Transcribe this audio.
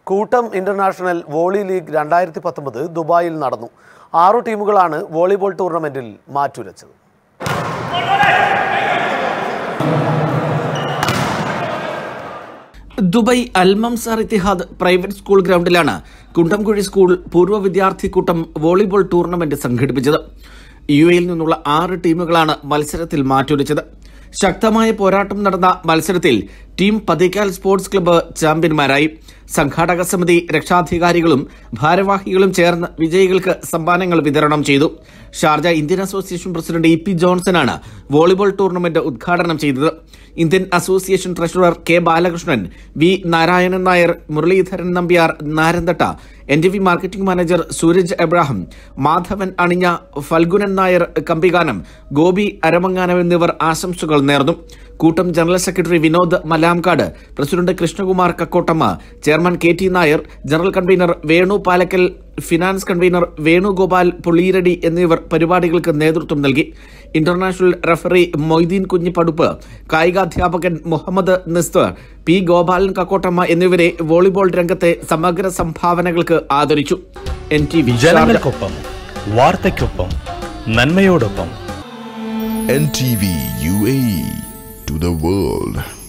കൂട്ടം international volley league രണ്ടായിരത്തി പത്തൊമ്പത് ദുബായിൽ നടന്നു ആറു ടീമുകളാണ് വോളിബോൾ ടൂർണമെന്റിൽ മാറ്റുരച്ചത് Dubai Al Mamzar Etihad private school ഗ്രൗണ്ടിലാണ് കുണ്ടംകുഴി സ്കൂൾ പൂർവ്വ വിദ്യാർത്ഥി കൂട്ടം വോളിബോൾ ടൂർണമെന്റ് സംഘടിപ്പിച്ചത് യു എയിൽ നിന്നുള്ള ആറ് ടീമുകളാണ് മത്സരത്തിൽ മാറ്റുരച്ചത് ശക്തമായ പോരാട്ടം നടന്ന മത്സരത്തിൽ ടീം പതിക്കാൽ സ്പോർട്സ് ക്ലബ്ബ് ചാമ്പ്യന്മാരായി സംഘാടക സമിതി രക്ഷാധികാരികളും ഭാരവാഹികളും ചേർന്ന് വിജയികൾക്ക് സമ്മാനങ്ങൾ വിതരണം ചെയ്തു Sharjah Indian association president E P ജോൺസണാണ് വോളിബോൾ ടൂർണമെന്റ് ഉദ്ഘാടനം ചെയ്തത് Indian association treasurer K Balakrishnan V Narayanan Nair Muraleedharan Nambiar Naranthatta N T V marketing manager Sooraj Ebrahim Madhavan Aninja Phalgunan Nair Kambikanam Gopi Aramanganam എന്നിവർ ആശംസകൾ നേർന്നു കൂട്ടം general secretary Vinod Malamkad president Krishnakumar Kakkottamma chairman K T Nair general convener Venu Palakkal finance convener Venugopal Puliyiradi എന്നിവർ പരിപാടികൾക്ക് നേതൃത്വം നൽകി ഇന്റർനാഷണൽ റഫറി മൊയ്തീൻ കുഞ്ഞിപ്പടുപ്പ് കായികാധ്യാപകൻ മുഹമ്മദ് നിസ്തർ പി ഗോപാലൻ കക്കോട്ടമ്മ എന്നിവരെ വോളിബോൾ രംഗത്തെ സമഗ്ര സംഭാവനകൾക്ക് ആദരിച്ചു എൻ ടി വി ജനങ്ങൾക്കൊപ്പം വാർത്തയ്ക്കൊപ്പം നന്മയോടൊപ്പം NTV UAE to the world.